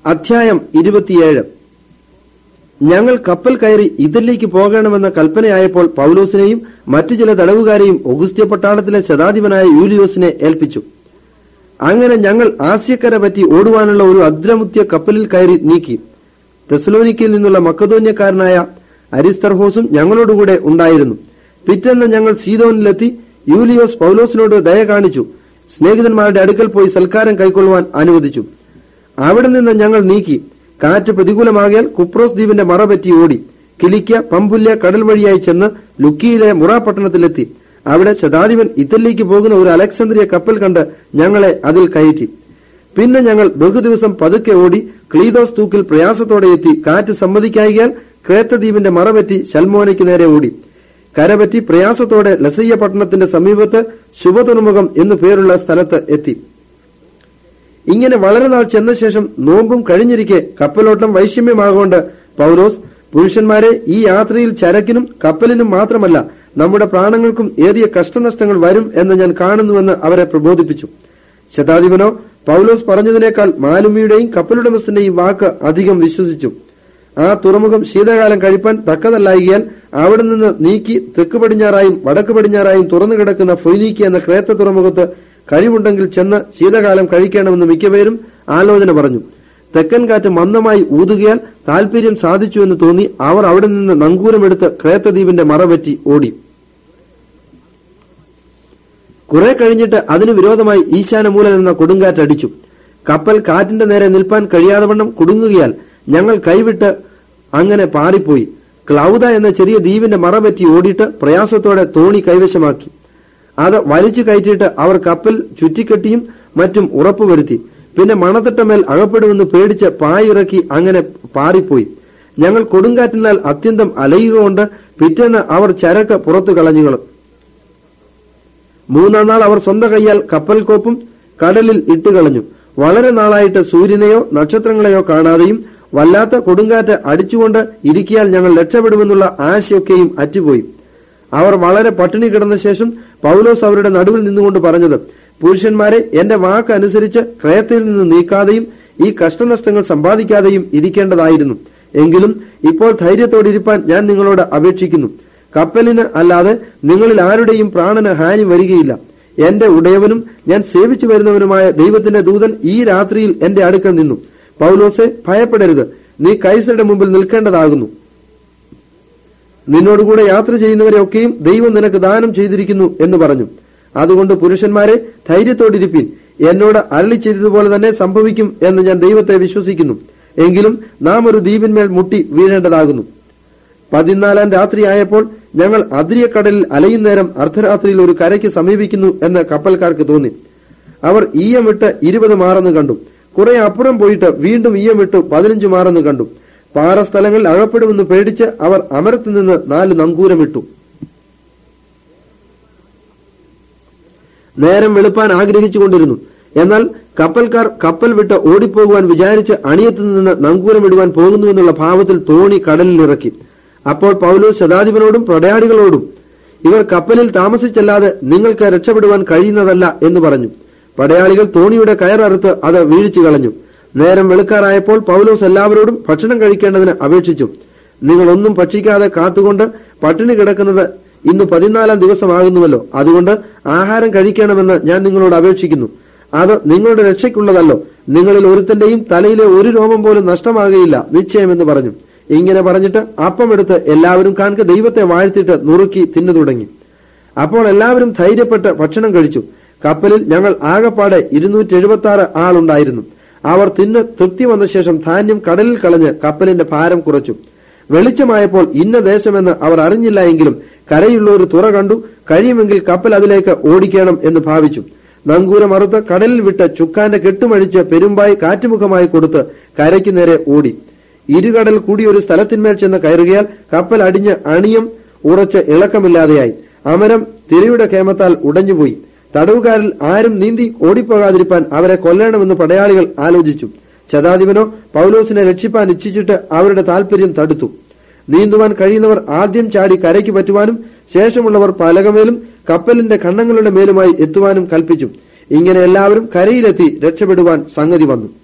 അധ്യായം ഇരുപത്തിയേഴ് ഞങ്ങൾ കപ്പൽ കയറി ഇതിലേക്ക് പോകണമെന്ന കൽപ്പനയായപ്പോൾ പൗലോസിനെയും മറ്റു ചില തടവുകാരെയും ഒഗുസ്ത്യ പട്ടാളത്തിലെ ശതാധിപനായ യൂലിയോസിനെ ഏൽപ്പിച്ചു അങ്ങനെ ഞങ്ങൾ ആസ്യക്കര പറ്റി ഓടുവാനുള്ള ഒരു അദ്രമുത്യ കപ്പലിൽ കയറി നീക്കി തെസലോനിക്കയിൽ നിന്നുള്ള മക്കതോന്യക്കാരനായ അരിസ്തർഹോസും ഞങ്ങളോടുകൂടെ ഉണ്ടായിരുന്നു പിറ്റേന്ന് ഞങ്ങൾ സീതോനിലെത്തി യൂലിയോസ് പൗലോസിനോട് ദയ കാണിച്ചു സ്നേഹിതന്മാരുടെ അടുക്കൽ പോയി സൽക്കാരം കൈക്കൊള്ളുവാൻ അനുവദിച്ചു അവിടെ നിന്ന് ഞങ്ങൾ നീക്കി കാറ്റ് പ്രതികൂലമാകിയാൽ കുപ്രോസ് ദ്വീപിന്റെ മറ പറ്റി ഓടി കിലിക്ക പമ്പുല്യ കടൽ വഴിയായി ചെന്ന് ലുക്കിയിലെ മുറ പട്ടണത്തിലെത്തി അവിടെ ശതാധിപൻ ഇറ്റലിക്ക് പോകുന്ന ഒരു അലക്സാന്ദ്രിയ കപ്പൽ കണ്ട് ഞങ്ങളെ അതിൽ കയറ്റി പിന്നെ ഞങ്ങൾ ബഹുദിവസം പതുക്കെ ഓടി ക്ലീദോസ് തൂക്കിൽ പ്രയാസത്തോടെ എത്തി കാറ്റ് സമ്മതിക്കായികയാൽ ക്രേത്തദ്വീപിന്റെ മറപറ്റി ശൽമോനയ്ക്ക് നേരെ ഓടി കരപറ്റി പ്രയാസത്തോടെ ലസയ്യ പട്ടണത്തിന്റെ സമീപത്ത് ശുഭതുറമുഖം എന്നു പേരുള്ള സ്ഥലത്ത് എത്തി ഇങ്ങനെ വളരെ നാൾ ചെന്ന ശേഷം നോമ്പും കഴിഞ്ഞിരിക്കെ കപ്പലോട്ടം വൈഷമ്യമാകൊണ്ട് പൗലോസ് പുരുഷന്മാരെ ഈ യാത്രയിൽ ചരക്കിനും കപ്പലിനും മാത്രമല്ല നമ്മുടെ പ്രാണങ്ങൾക്കും ഏറിയ കഷ്ടനഷ്ടങ്ങൾ വരും എന്ന് ഞാൻ കാണുന്നുവെന്ന് അവരെ പ്രബോധിപ്പിച്ചു ശതാധിപനോ പൗലോസ് പറഞ്ഞതിനേക്കാൾ മാലുമിയുടെയും കപ്പലുടമസ്ഥന്റെയും വാക്ക് അധികം വിശ്വസിച്ചു ആ തുറമുഖം ശീതകാലം കഴിപ്പാൻ തക്കതല്ലായികയാൽ അവിടെ നിന്ന് നീക്കി തെക്ക് പടിഞ്ഞാറായും വടക്ക് പടിഞ്ഞാറായും തുറന്നു കിടക്കുന്ന ഫൊയ്നീക്കി എന്ന ക്രേത്ത തുറമുഖത്ത് കഴിവുണ്ടെങ്കിൽ ചെന്ന് ശീതകാലം കഴിക്കണമെന്ന് മിക്കപേരും ആലോചന പറഞ്ഞു തെക്കൻ കാറ്റ് മന്ദമായി ഊതുകയാൽ താല്പര്യം സാധിച്ചു എന്ന് തോന്നി അവർ അവിടെ നിന്ന് നങ്കൂരമെടുത്ത് ക്രേത്തദ്വീപിന്റെ മറപറ്റി ഓടി കുറെ കഴിഞ്ഞിട്ട് അതിനു വിരോധമായി ഈശാനമൂലം എന്ന കൊടുങ്കാറ്റ് അടിച്ചു കപ്പൽ കാറ്റിന്റെ നേരെ നിൽപ്പാൻ കഴിയാതെ വണ്ണം കുടുങ്ങുകയാൽ ഞങ്ങൾ കൈവിട്ട് അങ്ങനെ പാറിപ്പോയി ക്ലൗദ എന്ന ചെറിയ ദ്വീപിന്റെ മറപറ്റി ഓടിയിട്ട് പ്രയാസത്തോടെ തോണി കൈവശമാക്കി അത് വലിച്ചു കയറ്റിയിട്ട് അവർ കപ്പൽ ചുറ്റിക്കെട്ടിയും മറ്റും ഉറപ്പുവരുത്തി പിന്നെ മണത്തിട്ടമേൽ അകപ്പെടുമെന്ന് പേടിച്ച് പായിറക്കി അങ്ങനെ പാറിപ്പോയി ഞങ്ങൾ കൊടുങ്കാറ്റിനാൽ അത്യന്തം അലയുക കൊണ്ട് പിറ്റേന്ന് അവർ ചരക്ക് പുറത്തു കളഞ്ഞുകളും മൂന്നാം നാൾ അവർ സ്വന്തം കൈയാൽ കപ്പൽ കോപ്പും കടലിൽ ഇട്ടുകളഞ്ഞു വളരെ നാളായിട്ട് സൂര്യനെയോ നക്ഷത്രങ്ങളെയോ കാണാതെയും വല്ലാത്ത കൊടുങ്കാറ്റ് അടിച്ചുകൊണ്ട് ഇരിക്കിയാൽ ഞങ്ങൾ രക്ഷപ്പെടുമെന്നുള്ള ആശയൊക്കെയും അറ്റുപോയി അവർ വളരെ പട്ടിണി കിടന്ന ശേഷം പൗലോസ് അവരുടെ നടുവിൽ നിന്നുകൊണ്ട് പറഞ്ഞത് പുരുഷന്മാരെ എന്റെ വാക്ക് അനുസരിച്ച് ക്രയത്തിൽ നിന്ന് നീക്കാതെയും ഈ കഷ്ടനഷ്ടങ്ങൾ സമ്പാദിക്കാതെയും ഇരിക്കേണ്ടതായിരുന്നു എങ്കിലും ഇപ്പോൾ ധൈര്യത്തോടിരിപ്പാൻ ഞാൻ നിങ്ങളോട് അപേക്ഷിക്കുന്നു കപ്പലിന് അല്ലാതെ നിങ്ങളിൽ ആരുടെയും പ്രാണന് ഹാനി വരികയില്ല എന്റെ ഉടയവനും ഞാൻ സേവിച്ചു വരുന്നവനുമായ ദൈവത്തിന്റെ ദൂതൻ ഈ രാത്രിയിൽ എന്റെ അടുക്കൽ നിന്നു പൗലോസെ ഭയപ്പെടരുത് നീ കൈസരുടെ മുമ്പിൽ നിൽക്കേണ്ടതാകുന്നു നിന്നോടുകൂടെ യാത്ര ചെയ്യുന്നവരെ ഒക്കെയും ദൈവം നിനക്ക് ദാനം ചെയ്തിരിക്കുന്നു എന്ന് പറഞ്ഞു അതുകൊണ്ട് പുരുഷന്മാരെ ധൈര്യത്തോടിരിപ്പിൻ എന്നോട് അരളി ചെയ്തതുപോലെ തന്നെ സംഭവിക്കും എന്ന് ഞാൻ ദൈവത്തെ വിശ്വസിക്കുന്നു എങ്കിലും നാം ഒരു ദ്വീപിന്മേൽ മുട്ടി വീഴേണ്ടതാകുന്നു പതിനാലാം രാത്രിയായപ്പോൾ ഞങ്ങൾ അതിരിയക്കടലിൽ അലയുന്നേരം അർദ്ധരാത്രിയിൽ ഒരു കരയ്ക്ക് സമീപിക്കുന്നു എന്ന് കപ്പൽക്കാർക്ക് തോന്നി അവർ ഈയം വിട്ട് ഇരുപത് മാറെന്ന് കണ്ടു കുറെ അപ്പുറം പോയിട്ട് വീണ്ടും ഈയം വിട്ട് പതിനഞ്ച് മാറെന്ന് കണ്ടു പാറ സ്ഥലങ്ങളിൽ അകപ്പെടുമെന്ന് പേടിച്ച് അവർ അമരത്ത് നിന്ന് നാല് നങ്കൂരമിട്ടു നേരം വെളുപ്പാൻ ആഗ്രഹിച്ചുകൊണ്ടിരുന്നു എന്നാൽ കപ്പൽക്കാർ കപ്പൽ വിട്ട് ഓടിപ്പോകുവാൻ വിചാരിച്ച് അണിയത്ത് നിന്ന് നങ്കൂരമിടുവാൻ പോകുന്നുവെന്നുള്ള ഭാവത്തിൽ തോണി കടലിൽ ഇറക്കി അപ്പോൾ പൗലോസ് ശതാധിപനോടും പടയാളികളോടും ഇവർ കപ്പലിൽ താമസിച്ചല്ലാതെ നിങ്ങൾക്ക് രക്ഷപ്പെടുവാൻ കഴിയുന്നതല്ല എന്ന് പറഞ്ഞു പടയാളികൾ തോണിയുടെ കയററുത്ത് അത് വീഴിച്ചു കളഞ്ഞു നേരം വെളുക്കാറായപ്പോൾ പൗലോസ് എല്ലാവരോടും ഭക്ഷണം കഴിക്കേണ്ടതിന് അപേക്ഷിച്ചു നിങ്ങൾ ഒന്നും ഭക്ഷിക്കാതെ കാത്തുകൊണ്ട് പട്ടിണി കിടക്കുന്നത് ഇന്ന് പതിനാലാം ദിവസമാകുന്നുവല്ലോ അതുകൊണ്ട് ആഹാരം കഴിക്കണമെന്ന് ഞാൻ നിങ്ങളോട് അപേക്ഷിക്കുന്നു അത് നിങ്ങളുടെ രക്ഷയ്ക്കുള്ളതല്ലോ നിങ്ങളിൽ ഒരുത്തന്റെയും തലയിലെ ഒരു രോമം പോലും നഷ്ടമാകുകയില്ല നിശ്ചയമെന്ന് പറഞ്ഞു ഇങ്ങനെ പറഞ്ഞിട്ട് അപ്പമെടുത്ത് എല്ലാവരും കാണുക ദൈവത്തെ വാഴ്ത്തിയിട്ട് നുറുക്കി തിന്നു തുടങ്ങി അപ്പോൾ എല്ലാവരും ധൈര്യപ്പെട്ട് ഭക്ഷണം കഴിച്ചു കപ്പലിൽ ഞങ്ങൾ ആകപ്പാടെ ഇരുന്നൂറ്റി എഴുപത്തി ആറ് ആളുണ്ടായിരുന്നു അവർ തിന്ന് തൃപ്തി വന്ന ശേഷം ധാന്യം കടലിൽ കളഞ്ഞ് കപ്പലിന്റെ ഭാരം കുറച്ചു വെളിച്ചമായപ്പോൾ ഇന്ന ദേശമെന്ന് അവർ അറിഞ്ഞില്ല എങ്കിലും കരയുള്ള ഒരു തുറ കണ്ടു കഴിയുമെങ്കിൽ കപ്പൽ അതിലേക്ക് ഓടിക്കണം എന്ന് ഭാവിച്ചു നങ്കൂര മറുത്ത് കടലിൽ വിട്ട് ചുക്കാന്റെ കെട്ടുമഴിച്ച് പെരുമ്പായി കാറ്റുമുഖമായി കൊടുത്ത് കരയ്ക്ക് നേരെ ഓടി ഇരുകടൽ കൂടി ഒരു സ്ഥലത്തിന്മേൽ ചെന്ന് കയറുകയാൽ കപ്പൽ അടിഞ്ഞ് അണിയം ഉറച്ച് ഇളക്കമില്ലാതെയായി അമരം തിരയുടെ കേമത്താൽ ഉടഞ്ഞുപോയി തടവുകാരിൽ ആരും നീന്തി ഓടിപ്പോകാതിരിപ്പാൻ അവരെ കൊല്ലണമെന്ന് പടയാളികൾ ആലോചിച്ചു ശതാധിപനോ പൗലോസിനെ രക്ഷിപ്പാൻ ഇച്ഛിച്ചിട്ട് അവരുടെ താല്പര്യം തടുത്തു നീന്തുവാൻ കഴിയുന്നവർ ആദ്യം ചാടി കരയ്ക്ക് പറ്റുവാനും ശേഷമുള്ളവർ പലകമേലും കപ്പലിന്റെ ഖണ്ഡങ്ങളുടെ മേലുമായി എത്തുവാനും കൽപ്പിച്ചു ഇങ്ങനെ എല്ലാവരും കരയിലെത്തി രക്ഷപ്പെടുവാൻ സംഗതി വന്നു